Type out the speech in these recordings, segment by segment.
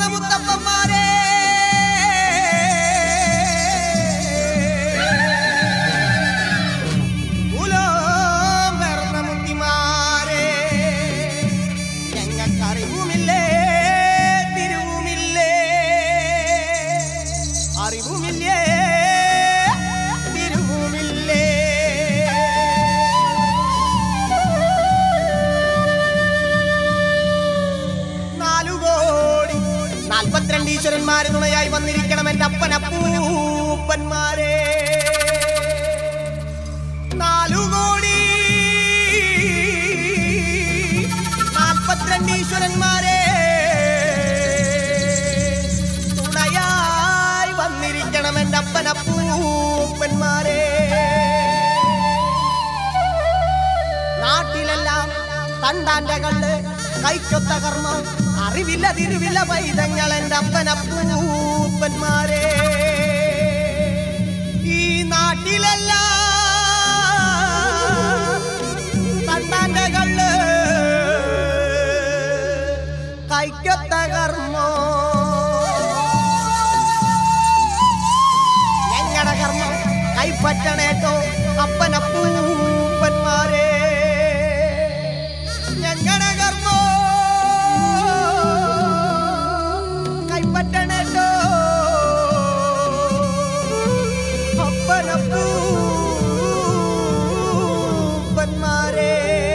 വന്ന മുത്തപ്പന്മാരെ ഉലോം പിറന്ന മുത്തിമാരെ ഞങ്ങൾക്കറിവുമില്ലേ തിരുവുമില്ലേ അറിവുമില്ലേ തിരുവുമില്ലേ നാലു കോടി നാൽപ്പത്തിരണ്ട് ഈശ്വരന്മാര് തുണയായി വന്നിരിക്കണം എന്റെ അപ്പനപ്പൂപ്പന്മാരെ നാലു കോടി നാൽപ്പത്തിരണ്ട് ഈശ്വരന്മാരെ തുണയായി വന്നിരിക്കണം എന്റെ അപ്പനപ്പൂപ്പന്മാരെ നാട്ടിലെല്ലാം തണ്ടാന്റെ കണ്ട് കൈക്കൊത്ത കർമ്മം അറിവില്ല തിരുവില്ല പൈതങ്ങൾ എന്റെ അപ്പനപ്പൂപ്പന്മാരെ ഈ നാട്ടിലെല്ലാം തണ്ടാന്റെ കള്ള് കൈക്കൊത്ത കർമ്മോ ഞങ്ങളുടെ കർമ്മം കൈപ്പറ്റണേട്ടോ അപ്പനപ്പൂപ്പന്മാരെ ഞങ്ങളുടെ കർമ്മോ കൈപ്പറ്റണേട്ടോ അപ്പനപ്പൂപ്പന്മാരെ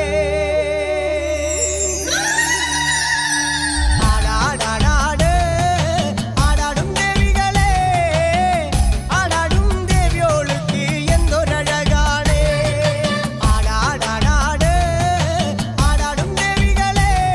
ആടാടാടാട് ആടാടും ദേവികളെ ആടാടും ദേവിയോൾക്ക് എന്തൊരഴകാണ് ആടാടാടാട് ആടാടും ദേവികളെ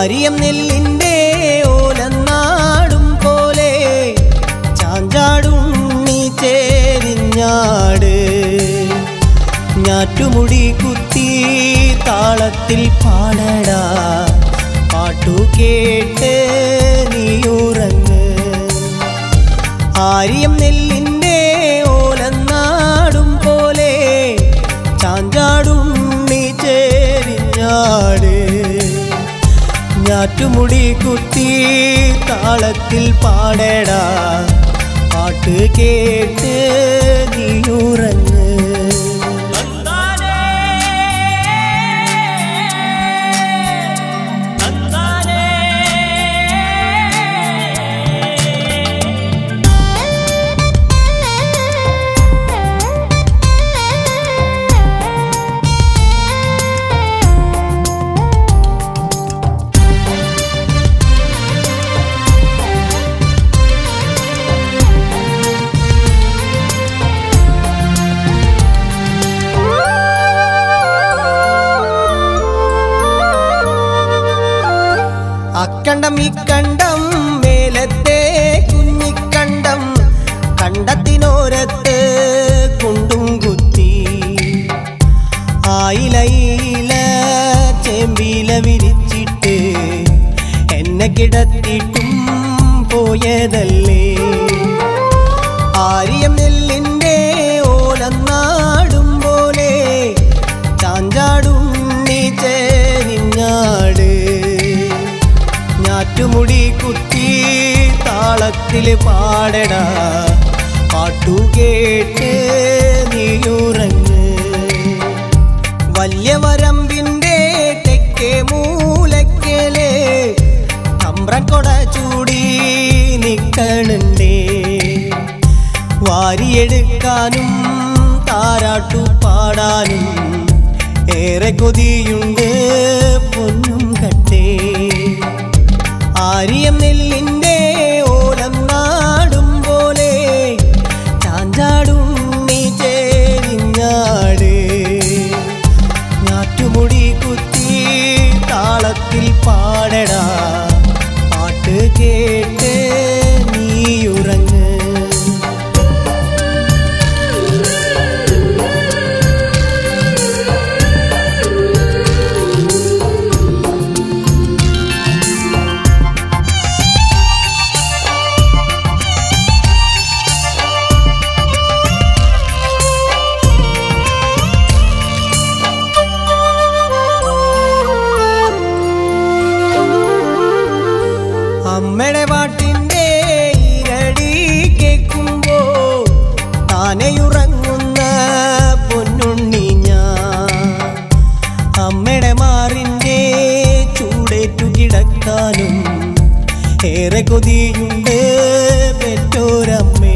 ആര്യം നെല്ലിൻ്റെ ഓലന്നാടും പോലെ ചാഞ്ചാടും നീ ചേരിഞ്ഞാട് ഞാറ്റുമുടി കുത്തി താളത്തിൽ പാടടാ പാട്ടു കേട്ട് നീയുറങ്ങ് ആര്യം നെല്ലിൻ്റെ ഓലന്നാടും പോലെ ചാഞ്ചാടും നീ ചേരിഞ്ഞാട് ഞാറ്റുമുടി കുത്തി താളത്തിൽ പാടടാ പാട്ട് കേട്ട് നീയുറങ്ങ് അക്കണ്ടം ഇക്കണ്ടം മേലത്തെ കുഞ്ഞിക്കണ്ടം കണ്ടത്തിനോരത്ത് കുണ്ടും കുത്തി ആയിലയില ചേമ്പില വിരിച്ചിട്ട് എന്നെ കിടത്തിട്ടും പോയതല്ലേ ആര്യം നെല്ലിൻ്റെ ഓലന്നാടും പോലെ ചാഞ്ചാടും നീ ചേരിഞ്ഞാട് ഞാറ്റുമുടി കുത്തി താളത്തിൽ പാടടാ പാട്ടു കേട്ട് നീയുറങ്ങ് വല്യ വരമ്പിൻ്റെ തെക്കേ മൂലക്കലെ തമ്പ്രൻ കൊട ചൂടി നിക്കണുണ്ടേ വാരിയെടുക്കാനും താരാട്ടു പാടാനും ഏറെ കൊതിയുണ്ട് പൊന്നും കട്ടേ ആര്യം നെല്ലിൻ്റെ ഓലം നാടും പോലെ ചാഞ്ചാടും നീ ചേരിഞ്ഞാട് ഞാറ്റുമുടി കുത്തി താളത്തിൽ പാടടാ പാട്ട് കേട്ട് നീയുറങ്ങ് അമ്മയുടെ പാട്ടിൻ്റെ ഇരടി കേൾക്കുമ്പോ താനെയുറങ്ങുന്ന പൊന്നുണ്ണി ഞാൻ അമ്മയുടെ മാറിൻ്റെ ചൂടേറ്റു കിടക്കാനും ഏറെ കൊതിയുണ്ട് പെറ്റോരമ്മേ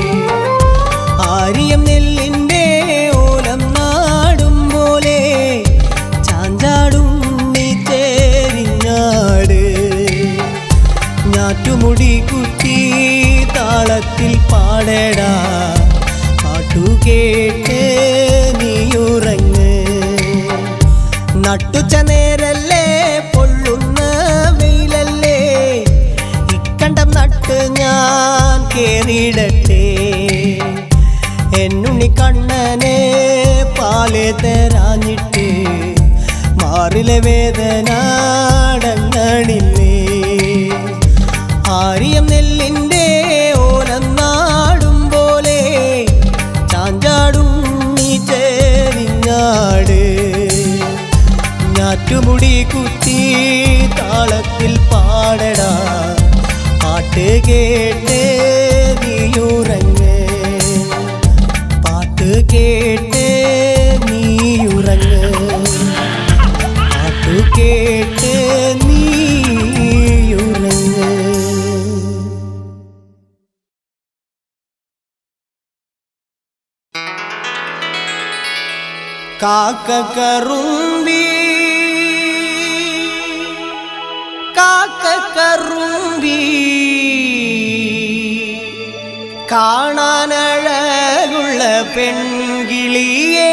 ആര്യം നെല്ലിൻ്റെ ഓലം നാടും പോലെ ചാഞ്ചാടും നീ ചേരിഞ്ഞാട് ഞാറ്റുമുടി കുത്തി താളത്തിൽ പാടടാ പാട്ടു കേട്ട് നീയുറങ്ങ് നട്ടുച്ച നേരല്ലേ പൊള്ളുന്ന വെയിലല്ലേ ഇക്കണ്ടം നട്ട് ഞാൻ കേറിയിടട്ടെ എന്നുണ്ണി കണ്ണനെ പാല് തരാഞ്ഞിട്ട് മാറിലെ വേദന അടങ്ങണില്ലേ ആര്യം നെല്ലിൻ്റെ ഓലം നാടും പോലെ ചാഞ്ചാടും നീ ചേരിഞ്ഞാട് ഞാറ്റുമുടി കുത്തി താളത്തിൽ പാടടാ പാട്ട് കേട്ട് നീയുറങ്ങ് പാട്ട് കേട്ട് നീയുറങ്ങ് പാട്ട് കേട്ട് നീയുറങ്ങ് കാക്ക കറുമ്പി കാക്ക കറുമ്പി കാണാനഴകുള്ള പെൺകിളിയേ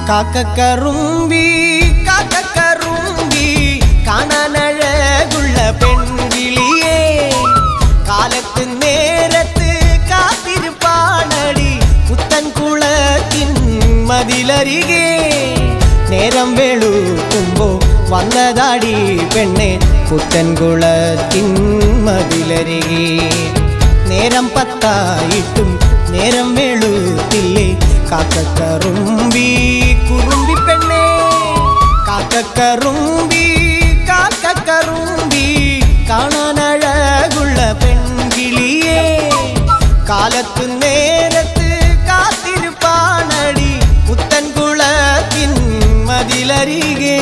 കാക്കക്കറുമ്പി കാക്കക്കറുമ്പി കാണാനഴകുള്ള പെൺകിളിയേ കാലത്ത് നേരത്ത് കാത്തിരുപ്പാണടി പുത്തൻകുളത്തിൻ മതിലരികെ നേരം വെളുക്കുമ്പോ വന്നതാടി പെണ്ണെ പുത്തൻകുളത്തിൻ മതിലരികെ നേരം പത്തായിട്ടും നേരം വെളുത്തില്ലേ കാക്കക്കറുമ്പി കുറുമ്പി പെണ്ണേ കാക്കക്കറുമ്പി കാക്കക്കറുമ്പി കാണാനഴകുള്ള പെൺകിളിയേ കാലത്ത് നേരത്ത് കാത്തിരുപ്പാണടി പുത്തൻകുളത്തിൻ മതിലരികെ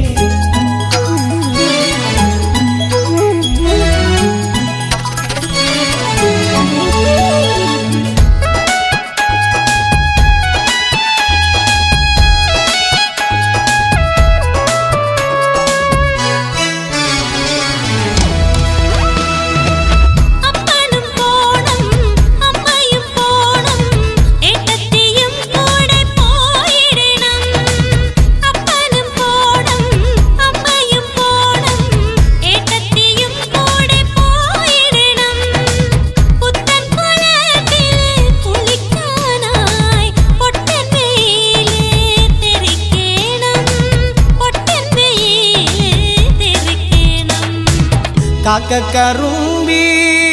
അപ്പനും പോണം അമ്മയും പോണം ഏട്ടത്തിയും കൂടെ പോയിടണം അപ്പനും പോണം അമ്മയും പോണം ഏട്ടത്തിയും കൂടെ പോയിടണം പുത്തൻ കുളത്തിൽ കുളിക്കാനായി പൊട്ടൻ വെയില് തെറിക്കണം പൊട്ടൻ വെയില് തെറിക്കണം കാക്കക്കറുമ്പി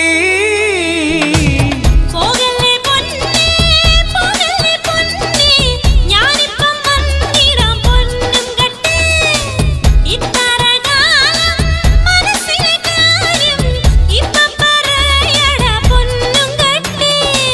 പോകല്ലേ പൊന്നേ പോകല്ലേ പൊന്നേ ഞാനിപ്പം വന്നിടാം പൊന്നും കെട്ടേ ഇത്തര കാലം മനസ്സിലെ കാര്യം ഇപ്പം പറയടാ പൊന്നും കെട്ടേ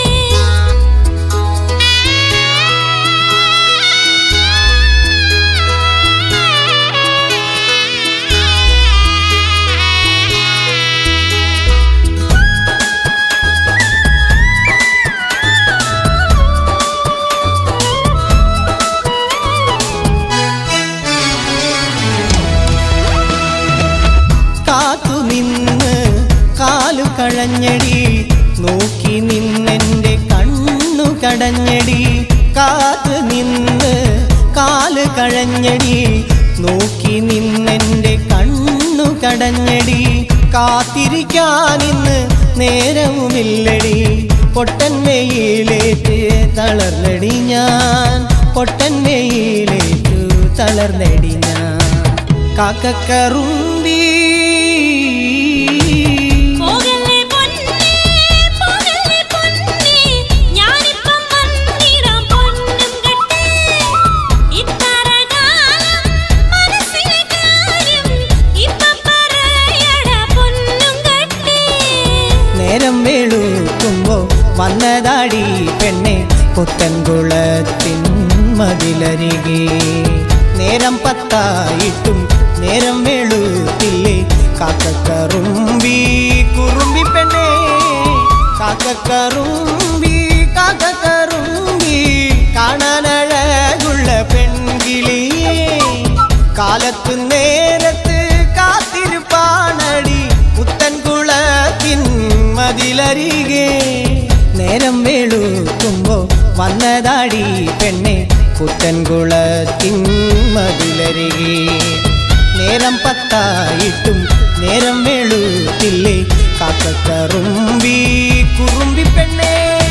കാത്തു നിന്ന് കാലു കഴഞ്ഞടി നോക്കി നിന്നെന്റെ കണ്ണു കടഞ്ഞടി കാത്തു നിന്ന് കാല് കഴഞ്ഞടി നോക്കി നിന്നെന്റെ കണ്ണു കടഞ്ഞടി കാത്തിരിക്കാനിന്ന് നേരവുമില്ലടി പൊട്ടൻ വെയിലേറ്റ് തളർന്നടി ഞാൻ പൊട്ടൻ വെയിലേറ്റു തളർന്നടി ഞാൻ കാക്കക്കറുമ്പി പോകല്ലേ പൊന്നേ പോകല്ലേ പൊന്നേ ഞാനിപ്പം വന്നിടാം പൊന്നും കെട്ടേ ഇത്തര കാലം മനസ്സിലെ കാര്യം ഇപ്പം പറയടാ പൊന്നും കെട്ടേ നേരം വേളുക്കുമ്പോ വന്നതാടി പെണ്ണെ പുത്തൻകുളത്തിൻ മതിലരികെ നേരം പത്തായിട്ടും നേരം വേളുത്തില്ലേ കാക്കക്കറുമ്പി കുറുമ്പി പെണ്ണെ കാക്കക്കറുമ്പി കാക്കക്കറുമ്പി കാണാനഴകുള്ള പെൺകിളിയേ കാലത്ത് നേരത്ത് കാത്തിരുപ്പാണടി പുത്തൻകുളത്തിൻ മതിലരികെ നേരം വേളുക്കുമ്പോ വന്നതാടി പെണ്ണെ പുത്തൻകുളത്തിൻ മതിലരികെ നേരം പത്തായിട്ടും നേരം വേളുത്തില്ലേ കാക്കക്കറുമ്പി കുറുമ്പി പെണ്ണേ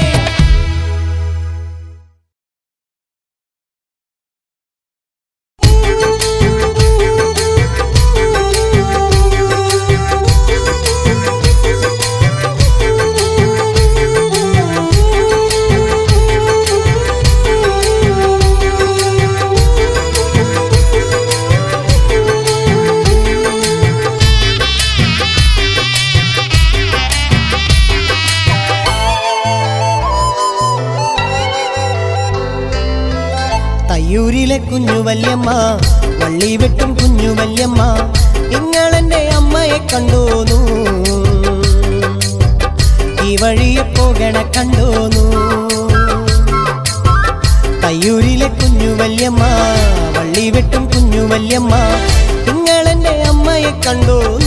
തയ്യൂരിലെ കുഞ്ഞു വല്യമ്മ വള്ളി വെട്ടും കുഞ്ഞു വല്യമ്മ നിങ്ങളെന്റെ അമ്മയെ കണ്ടോന്നു ഈ വഴിയെ പോകണ കണ്ടോന്നു തയ്യൂരിലെ കുഞ്ഞു വല്യമ്മ വള്ളി വെട്ടും കുഞ്ഞു വല്യമ്മ നിങ്ങളെന്റെ അമ്മയെ കണ്ടോന്നു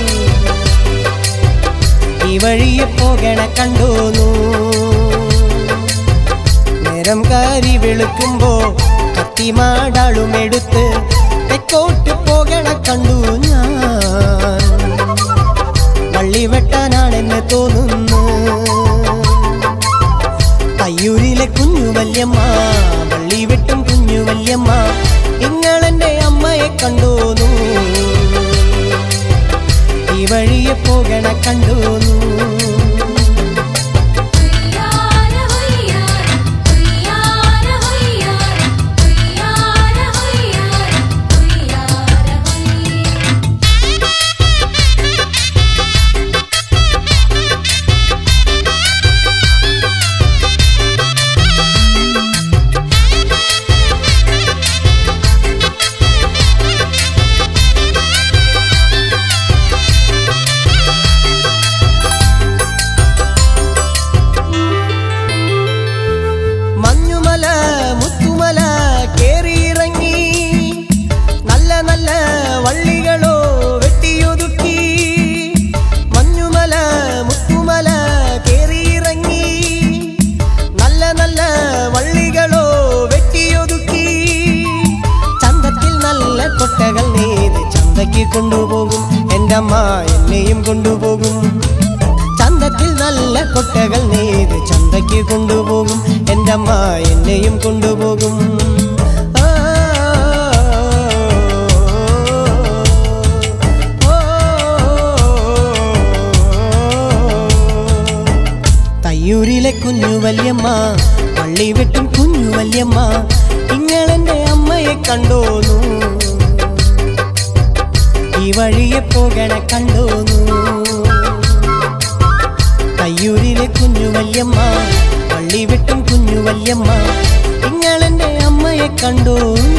ഈ വഴിയെ പോകണ കണ്ടോന്നു നേരം കാരി വെളുക്കുമ്പോ കത്തിമാടാളും എടുത്ത് തെക്കോട്ട് പോകണ കണ്ടു ഞാൻ വള്ളി വെട്ടാനാണെന്ന് തോന്നുന്നു തയ്യൂരിലെ കുഞ്ഞു വല്യമ്മ വള്ളി വെട്ടും കുഞ്ഞു വല്യമ്മ നിങ്ങളെന്റെ അമ്മയെ കണ്ടോന്നു ഈ വഴിയെ പോകണ കണ്ടോന്നു ഹുയ്യാര ഹുയ്യാര ഹുയ്യാര ഹുയ്യാര ഹുയ്യാര ഹുയ്യാര ഹുയ്യാര ഹുയ്യാര മഞ്ഞുമല മുത്തുമല കേറിയിറങ്ങി നല്ല നല്ല വള്ളികളോ വെട്ടിയൊതുക്കി മഞ്ഞുമല മുത്തുമല കേറിയിറങ്ങി നല്ല നല്ല വള്ളികളോ വെട്ടിയൊതുക്കി ചന്തത്തിൽ നല്ല കൊട്ടകൾ നെയ്ത് ചന്തയ്ക്ക് കൊണ്ടുപോകും എൻ്റെ അമ്മ എന്നെയും കൊണ്ടുപോകും ചന്തത്തിൽ നല്ല കൊട്ടകൾ നെയ്ത് ചന്തയ്ക്ക് കൊണ്ടുപോകും എൻ്റെ അമ്മ എന്നെയും കൊണ്ടുപോകും ആ, ഓ, തയ്യൂരിലെ കുഞ്ഞു വല്യമ്മ പള്ളി വെട്ടും കുഞ്ഞു വല്യമ്മ നിങ്ങളെന്റെ അമ്മയെ കണ്ടോന്നു ഈ വഴിയെ പോകണ കണ്ടോന്നു തയ്യൂരിലെ കുഞ്ഞു വല്യമ്മ പള്ളി വെട്ടും കുഞ്ഞു വല്യമ്മ നിങ്ങളെന്റെ അമ്മയെ കണ്ടോ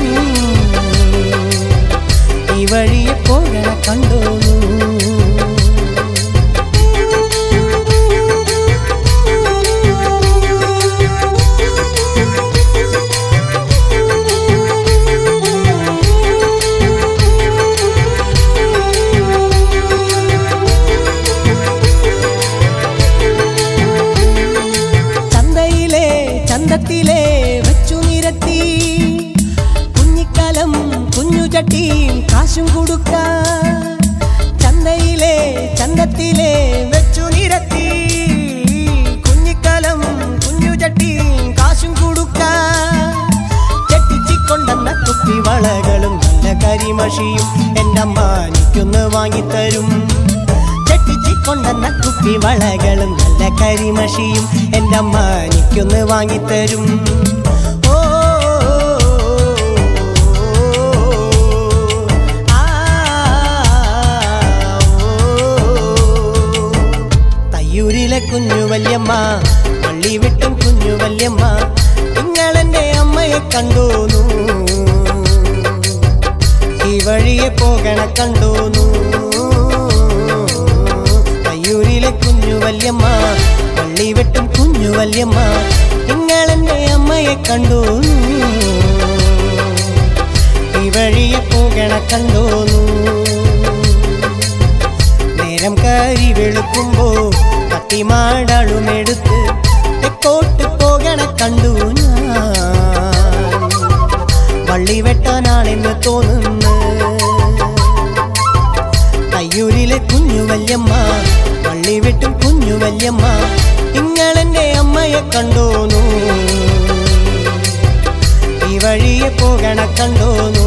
ഈ വഴിയെ പോകണ കണ്ടോന്നു ചന്തയിലെ ചന്തത്തിലെ വെച്ചു നിരത്തി കുഞ്ഞിക്കാലം കുഞ്ഞു ചട്ടിയും കാശും കൊടുക്ക ചന്തയിലെ ചന്തത്തിലെ വെച്ചു നിരത്തി കുഞ്ഞിക്കാലം കുഞ്ഞു ചട്ടിയും കാശും കൊടുക്ക ചെട്ടിച്ചിക്കൊണ്ടെന്ന കുപ്പി വളകളും നല്ല കരിമഷിയും എൻ്റെ അമ്മ എനിക്കൊന്ന് വാങ്ങിത്തരും ചെട്ടിച്ചിക്കൊണ്ടെന്ന കുപ്പി വളകളും നല്ല കരിമഷിയും എൻ്റെ അമ്മ എനിക്കൊന്ന് വാങ്ങിത്തരും ഓ ആ, ഓ. തയ്യൂരിലെ കുഞ്ഞു വല്യമ്മ പള്ളി വിട്ടും കുഞ്ഞു വല്യമ്മ നിങ്ങളെന്റെ അമ്മയെ കണ്ടോന്നു ഈ വഴിയെ പോകണ കണ്ടോന്നു തയ്യൂരിലെ കുഞ്ഞു വല്യമ്മ പള്ളി വെട്ടും കുഞ്ഞു വല്യമ്മ നിങ്ങളെന്റെ അമ്മയെ കണ്ടോന്നു ഈ വഴിയെ പോകണ കണ്ടോന്നു നേരം കരി വെളുക്കുമ്പോ കത്തിമാടളുമെടുത്ത് തെക്കോട്ട് പോകണ കണ്ടു ഞാൻ വള്ളി വെട്ടാനാണെന്ന് തോന്നുന്നു തയ്യൂരിലെ കുഞ്ഞു വല്യമ്മ വള്ളി വെട്ടും കുഞ്ഞു വല്യമ്മ നിങ്ങളെന്റെ അമ്മയെ കണ്ടോന്നു ഈ വഴിയെ പോകണ കണ്ടോന്നു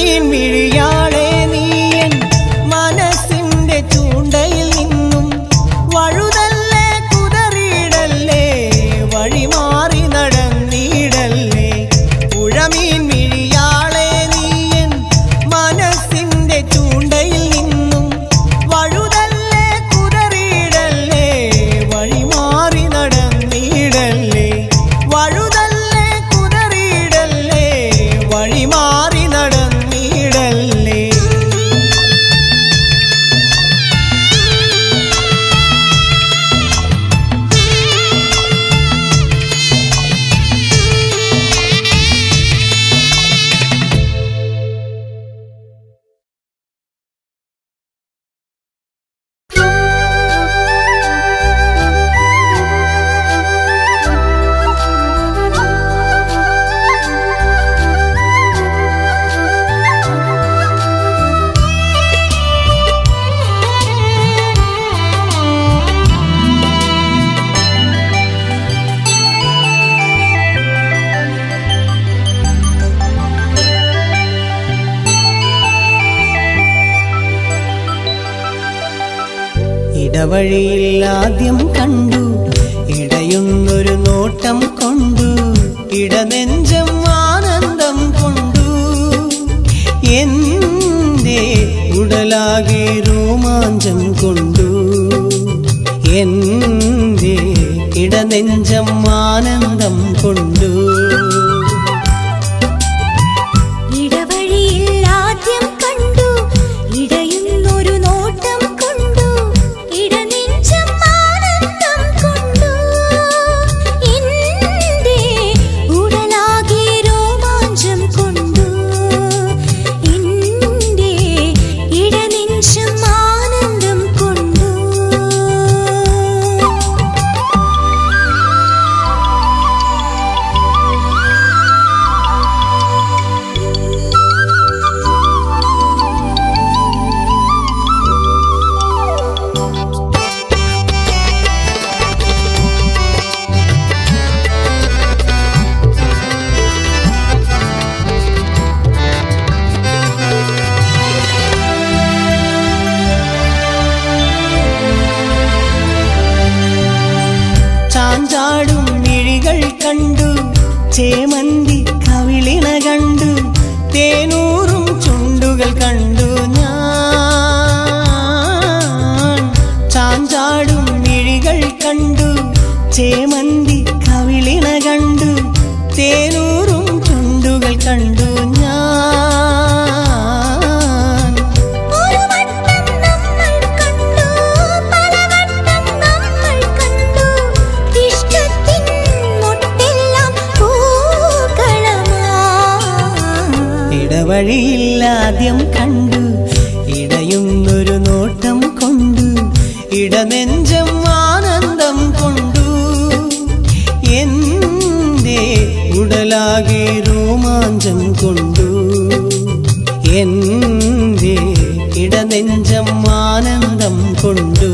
പുഴമീൻ മിഴിയാളെ നീയൻ മനസ്സിന്റെ ചൂണ്ടയിൽ നിന്നും വഴുതല്ലേ കുതറിയിടല്ലേ വഴിമാറി നടന്നിടല്ലേ പുഴമീൻ മിഴിയാളെ നീയൻ മനസ്സിന്റെ ചൂണ്ടയിൽ നിന്നും വഴുതല്ലേ കുതറിയിടല്ലേ വഴിമാറി നടന്നിടല്ലേ വഴുതല്ലേ കുതറിയിടല്ലേ വഴിമാറി നടന്നിടല്ലേ ഇടവഴിയിൽ ആദ്യം കണ്ടു ഇടയുന്നൊരു നോട്ടം കൊണ്ടു ഇടനെഞ്ചം ആനന്ദം കൊണ്ടു എന്റെ ഉടലാകെ രോമാഞ്ചം കൊണ്ടു എന്റെ ഇടനെഞ്ചം ആനന്ദം കൊണ്ടു ഇടവഴിയിൽ ആദ്യം കണ്ടു ഇടയുന്നൊരു നോട്ടം കൊണ്ടു ഇടനെഞ്ചം ആനന്ദം കൊണ്ടു എന്റെ ഉടലാകെ രോമാഞ്ചം കൊണ്ടു എന്റെ ഇടനെഞ്ചം ആനന്ദം കൊണ്ടു ചാഞ്ചാടും മിഴികൾ കണ്ടു ചേമന്തി കവിളിണ കണ്ടു തേനൂറും ചുണ്ടുകൾ കണ്ടു ഞാൻ ചാഞ്ചാടും മിഴികൾ കണ്ടു ചേമന്തി കവിളിണ കണ്ടു തേനൂറും ചുണ്ടുകൾ കണ്ടു ഞാൻ ഒരു വട്ടം നമ്മൾ കണ്ടു പലവട്ടം നമ്മൾ കണ്ടു ഇഷ്ടത്തിൻ മുട്ടെല്ലാം പൂക്കളമാ ഇടവഴിയിൽ ആദ്യം കണ്ടു ഇടയുന്നൊരു നോട്ടം കൊണ്ടു ഇടനെഞ്ചം ആനന്ദം കൊണ്ടു എന്റെ ഉടലാകെ രോമാഞ്ചം കൊണ്ടു എന്റെ ഇടനെഞ്ചം ആനന്ദം കൊണ്ടു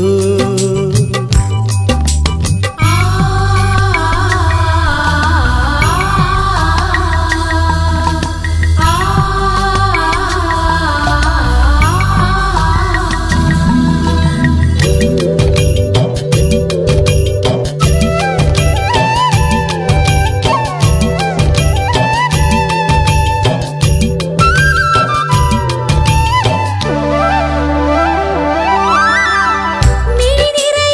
മിഴി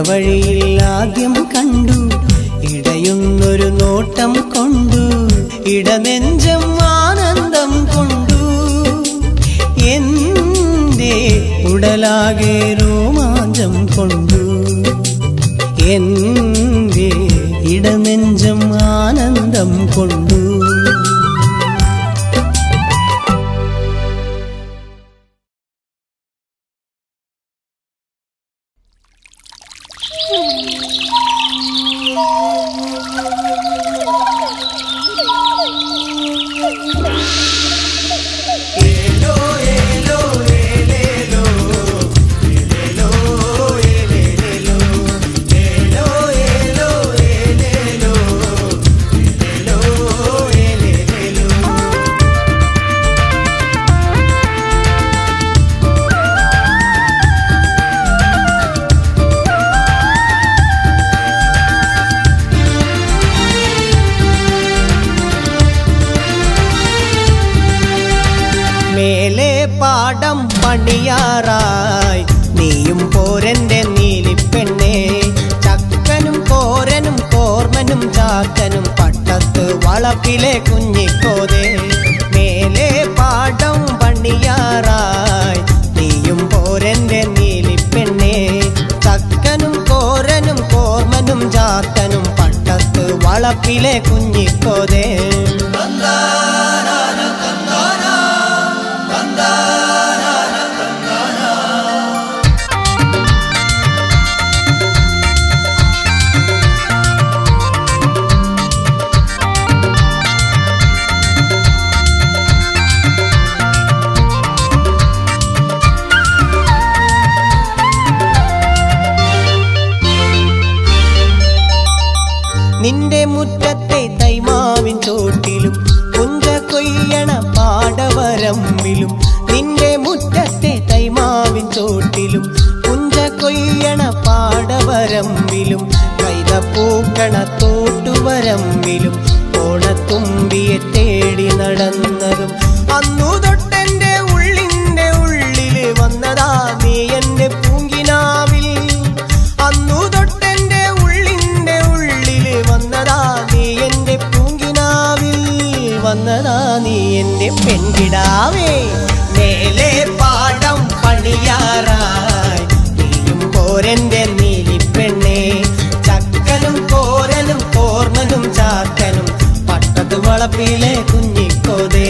ഇടവഴിയിൽ ആദ്യം കണ്ടു ഇടയുന്നൊരു നോട്ടം കൊണ്ടു ഇടനെഞ്ചം ആനന്ദം കൊണ്ടു എന്റെ ഉടലാകെ രോമാഞ്ചം കൊണ്ടു എന്റെ ഇടനെഞ്ചം ആനന്ദം കൊണ്ടു മേലെ പാടം പണിയാറായി നീയും പോരന്റെ നീലിപ്പെണ്ണേ ചക്കനും കോരനും കോർമനും ചാക്കനും പട്ടത്ത് വളപ്പിലെ കുഞ്ഞിക്കോതേ മേലെ പാടം പണിയാറായി നീയും പോരന്റെ നീലിപ്പെണ്ണേ ചക്കനും കോരനും കോർമനും ചാക്കനും പട്ടത്ത് വളപ്പിലെ കുഞ്ഞിക്കോതേ നിന്റെ മുറ്റത്തെ തൈമാവിൻ ചോട്ടിലും പുഞ്ച കൊയ്യണ പാടവരമ്മിലും നിന്റെ മുറ്റത്തെ തൈമാവിൻ ചോട്ടിലും പുഞ്ച കൊയ്യണ പാടവരമ്മിലും കൈത പൂക്കണ തോട്ടുവരമ്മിലും ഓണത്തുമ്പിയെ തേടി നടന്നതും അന്നു തൊട്ടെന്റെ ഉള്ളിന്റെ ഉള്ളില് വന്നതാ നീ എന്റെ പൂങ്കിനാവിൽ അന്നു തൊട്ടെന്റെ ഉള്ളിന്റെ ഉള്ളില് വന്നതാ നീ എന്റെ പൂങ്കിനാവിൽ വന്നതാ നീ എന്റെ പെൺകിടാവേ മേലെ പാടം പണിയാറായി നീയും പോരന്റെ നീലിപ്പെണ്ണേ ചക്കനും കോരനും കോർമനും ചാക്കനും പട്ടത്ത് വളപ്പിലെ കുഞ്ഞിക്കോതേ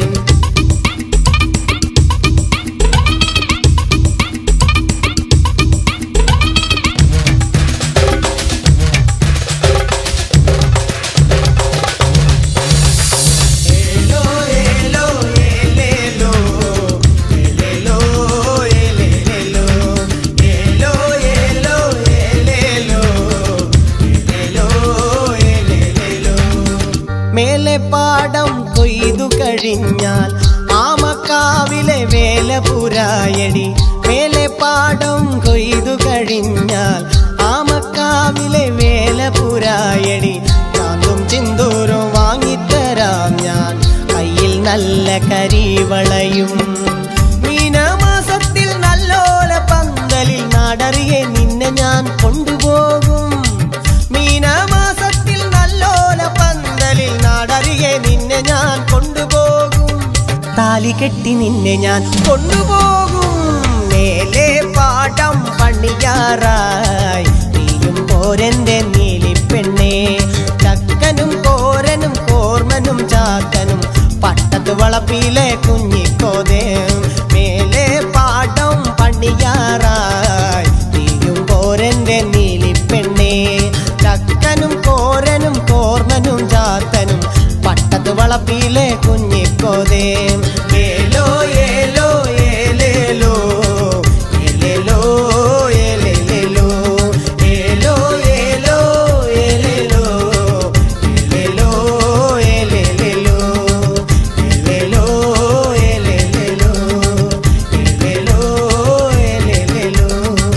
മേലെ പാടം കൊയ്തു കഴിഞ്ഞാൽ ആമക്കാവിലെ വേല പുരായടി മേലെ പാടം കൊയ്തു കഴിഞ്ഞാൽ ആമക്കാവിലെ വേല പുരായടി ചാന്തും ചിന്തൂരും വാങ്ങിത്തരാം ഞാൻ കയ്യിൽ നല്ല കരിവളയും മീനമാസത്തിൽ നല്ലോല പന്തലിൽ നാടറിയെ നിന്നെ ഞാൻ കൊണ്ടുപോകും മീനമാസത്തിൽ നല്ലോല പന്തലിൽ നാടറിയെ നിന്നെ ഞാൻ കൊണ്ടുപോകും താലി കെട്ടി നിന്നെ ഞാൻ കൊണ്ടുപോകും മേലെ പാടം പണിയാറായി നീയും പോരന്റെ നീലിപ്പെണ്ണേ ചക്കനും കോരനും കോർമനും ചാക്കനും പട്ടത്ത് വളപ്പിലെ കുഞ്ഞിക്കോതേ മേലെ പാടം പണിയാറായി നീയും പോരന്റെ നീലിപ്പെണ്ണേ ചക്കനും കോരനും കോർമനും ചാത്തനും പട്ടത്ത് വളപ്പിലെ കുഞ്ഞിക്കോതേ ഏലോ ഏലോ ഏലേലോ ഏലേലോ ഏലേലേലോ ഏലോ ഏലോ ഏലേലോ ഏലേലോ ഏലേലേലോ ഏലേലോ ഏലേലേലോ ഏലേലോ ഏലേലേലോ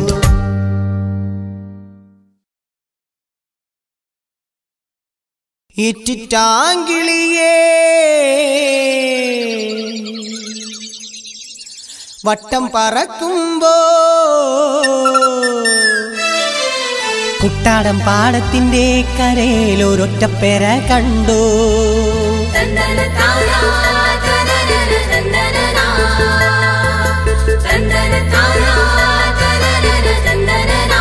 ഇറ്റിറ്റാങ്കിളിയേ വട്ടം പറക്കുമ്പോ കുട്ടാടം പാടത്തിന്റെ കരയിൽ ഒരൊറ്റപ്പേര കണ്ടു തന്ദന താരാ തനനന തന്ദനനാ തന്ദന താരാ തനനന തന്ദനനാ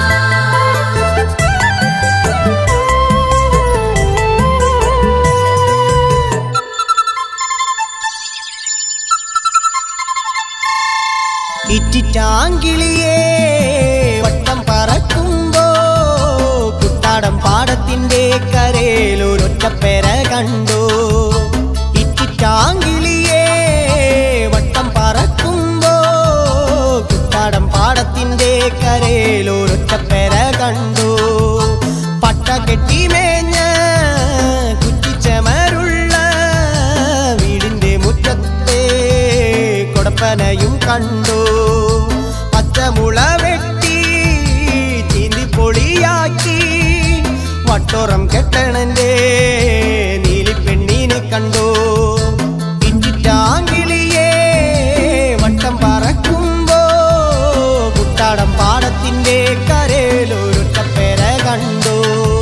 ഇറ്റിറ്റാങ്കിളിയേ വട്ടം പറക്കുമ്പോ കുട്ടാടം പാടത്തിന്റെ കരയിൽ ഒരൊറ്റപ്പേര കണ്ടു ഇറ്റിറ്റാങ്കിളിയേ വട്ടം പറക്കുമ്പോ കുട്ടാടം പാടത്തിന്റെ കരയിൽ ഒരൊറ്റപ്പേര കണ്ടു പട്ട കെട്ടി മേഞ്ഞ കുറ്റിച്ചമരുള്ള വീടിന്റെ മുറ്റത്തെ കൊടപ്പനയും കണ്ടു പച്ചമുള വെട്ടി ചീന്തി പൊളിയാക്കി വട്ടോറം കെട്ടണന്റെ നീലിപ്പെണ്ണീനെ കണ്ടു ഇഞ്ചിറ്റാങ്കിളിയേ വട്ടം പറക്കുമ്പോ കുട്ടാടം പാടത്തിന്റെ കരയിലൊരു ചപ്പേര കണ്ടു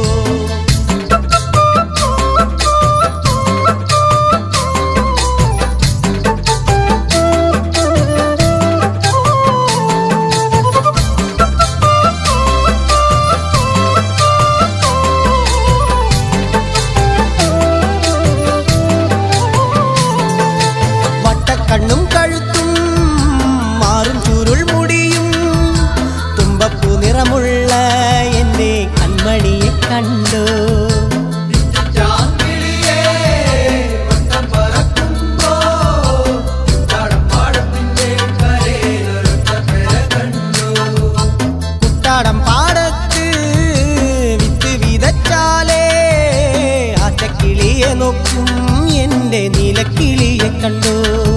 വട്ടക്കണ്ണും കഴുത്തും മാറും ചുരുൾ മുടിയും തുമ്പപ്പൂ നിറമുള്ള എന്റെ കൺമണിയെ കണ്ടു കുട്ടാടം പാടത്ത് വിത്ത് വിതച്ചാലേ ആറ്റക്കിളിയെ നോക്കും എന്റെ നീലക്കിളിയെ കണ്ടു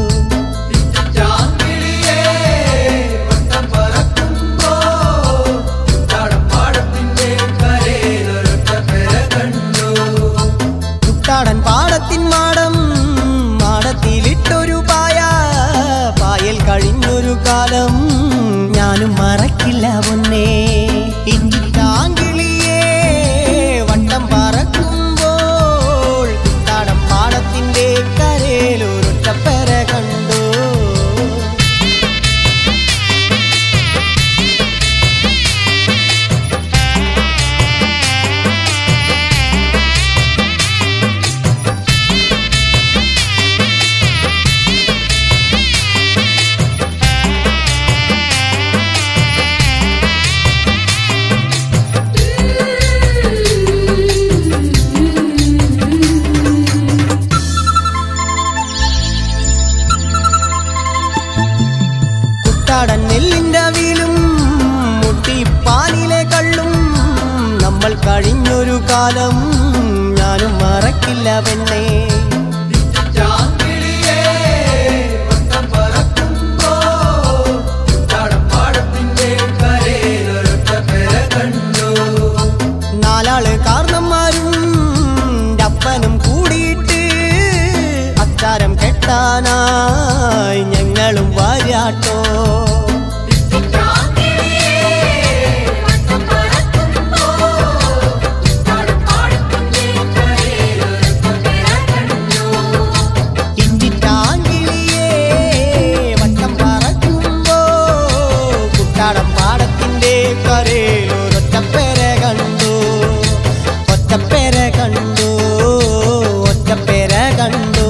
കുട്ടാടൻ പാടത്തിൻ മാടം മാടത്തിലിട്ടൊരു പായ പായൽ കഴിഞ്ഞൊരു കാലം ഞാനും മറക്കില്ല പൊന്നേ ഇഞ്ചിത്താങ്കിളിയേ വട്ടം പറക്കുമ്പോൾ കുട്ടാടൻ പാടത്തിന്റെ കരയിലൊരൊറ്റപ്പര കണ്ടു കുട്ടാടൻ നെല്ലിന്റെ വീലും മുട്ടിപ്പാലിലെ കള്ളും നമ്മൾ കഴിഞ്ഞൊരു കാലം ഞാനും മറക്കില്ല പെണ്ണേ നാലാള് കാർന്നന്മാരും അപ്പനും കൂടിയിട്ട് അച്ചാരം കെട്ടാനായി ഞങ്ങളും വാരാട്ടോ ഇഞ്ചിറ്റാങ്കിളിയേ വട്ടം പറക്കുമ്പോ കുട്ടാടം പാടത്തിന്റെ കരയിൽ ഒരൊറ്റപ്പേര കണ്ടു ഒറ്റപ്പേര കണ്ടു ഒറ്റപ്പേര കണ്ടു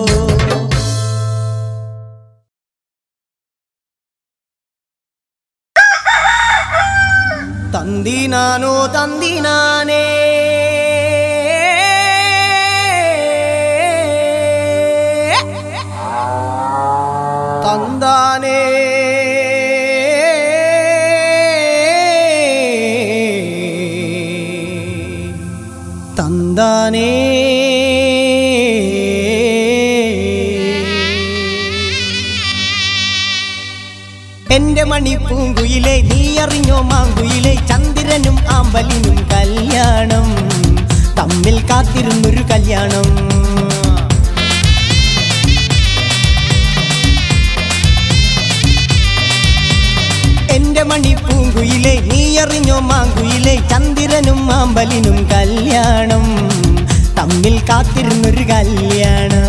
തന്തിനാനോ തന്തിനാനേ തന്താനേ തന്താനേ എന്റെ മണിപ്പൂങ്കുയിലെ നീ അറിഞ്ഞോ മാങ്കുയിലെ ചന്ദ്രനും ആമ്പലിനും കല്യാണം തമ്മിൽ കാത്തിരുന്നൊരു കല്യാണം എന്റെ എന്റെ മണി പൂങ്കുയിലെ നീ അറിഞ്ഞോ മാങ്കുയിലെ ചന്ദ്രനും മാമ്പലിനും കല്യാണം തമ്മിൽ കാത്തിരുന്നൊരു കല്യാണം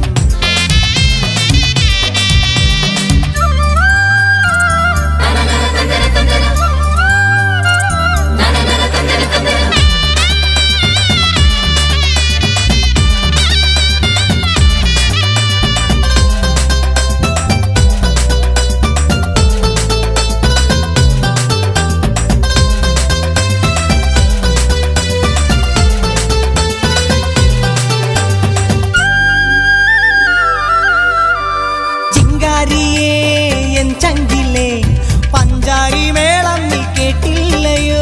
ചിങ്കാരിയേ എൻ ചങ്കിലെ പഞ്ചാരി മേളം നീ കേട്ടില്ലയോ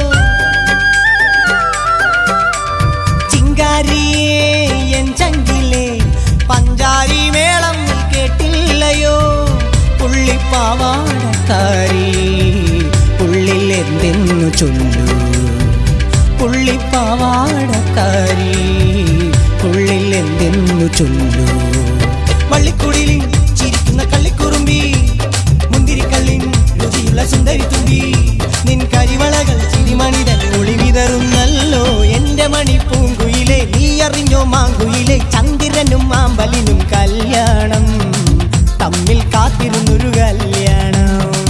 ചിങ്കാരിയേ എൻ ചങ്കിലെ പഞ്ചാരി മേളം നീ കേട്ടില്ലയോ പുള്ളിപ്പാവാടക്കാരി ഉള്ളിൽ എന്തെന്നു ചൊല്ലൂ പുള്ളിപ്പാവാടക്കാരി ഉള്ളിൽ എന്തെന്നു ചൊല്ലൂ വള്ളിക്കുടിലിൻ ചിരിക്കുന്ന കള്ളിക്കുറുമ്പി മുന്തിരിക്കള്ളിൻ രുചിയുള്ള സുന്ദരി തുമ്പി നിൻ കരിവളകൾ ചിരിമണിതൻ ഒളിവിതറുന്നല്ലോ എന്റെ മണി പൂങ്കുയിലെ നീ അറിഞ്ഞോ മാങ്കുയിലെ ചന്ദ്രനും മാമ്പലിനും കല്യാണം തമ്മിൽ കാത്തിരുന്നൊരു കല്യാണം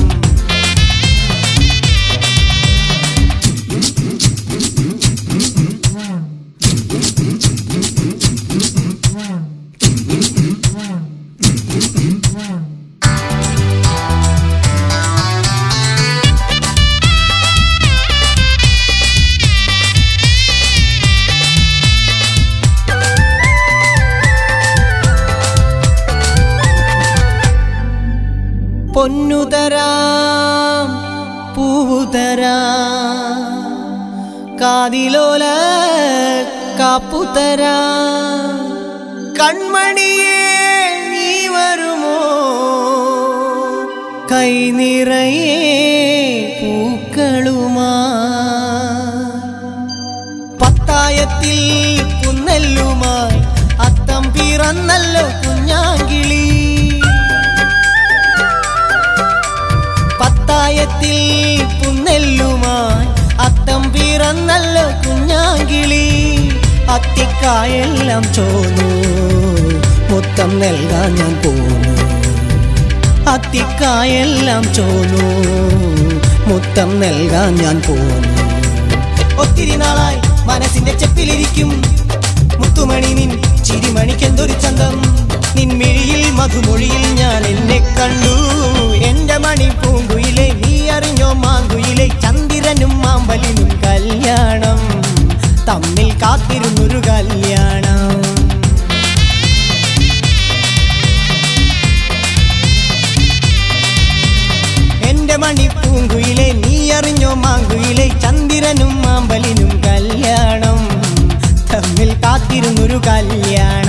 പൊന്നുതരാം പൂവുതരാം കാതിലോല കാപ്പുതരാം കൺമണിയേ നീ വരുമോ കൈ നിറയെ പൂക്കളുമാ പത്തായത്തിൽ പുന്നെല്ലുമായി അത്തം പിറന്നല്ലോ കുഞ്ഞാങ്കിളി പത്തായത്തിൽ പുന്നെല്ലുമായി അത്തം പിറന്നല്ലോ കുഞ്ഞാങ്കിളി അത്തിക്കായെല്ലാം ചോന്നു മുത്തം നൽകാൻ ഞാൻ പോന്നു അത്തിക്കായെല്ലാം ചോന്നു മുത്തം നൽകാൻ ഞാൻ പോന്നു ഒത്തിരി നാളായി മനസ്സിന്റെ ചെപ്പിലിരിക്കും മുത്തുമണി നിൻ ചിരിമണിക്കെന്തൊരു ചന്തം നിൻ മിഴിയിൽ മധുമൊഴിയിൽ ഞാൻ എന്നെ കണ്ടു എന്റെ മണി പൂങ്കുയിലെ നീ അറിഞ്ഞോ മാങ്കുയിലെ ചന്ദ്രനും മാമ്പലിനും കല്യാണം തമ്മിൽ കാത്തിരുന്നൊരു കല്യാണം എന്റെ മണി പൂങ്കുയിലെ നീ അറിഞ്ഞോ മാങ്കുയിലെ ചന്ദ്രനും മാമ്പലിനും കല്യാണം തമ്മിൽ കാത്തിരുന്നൊരു കല്യാണം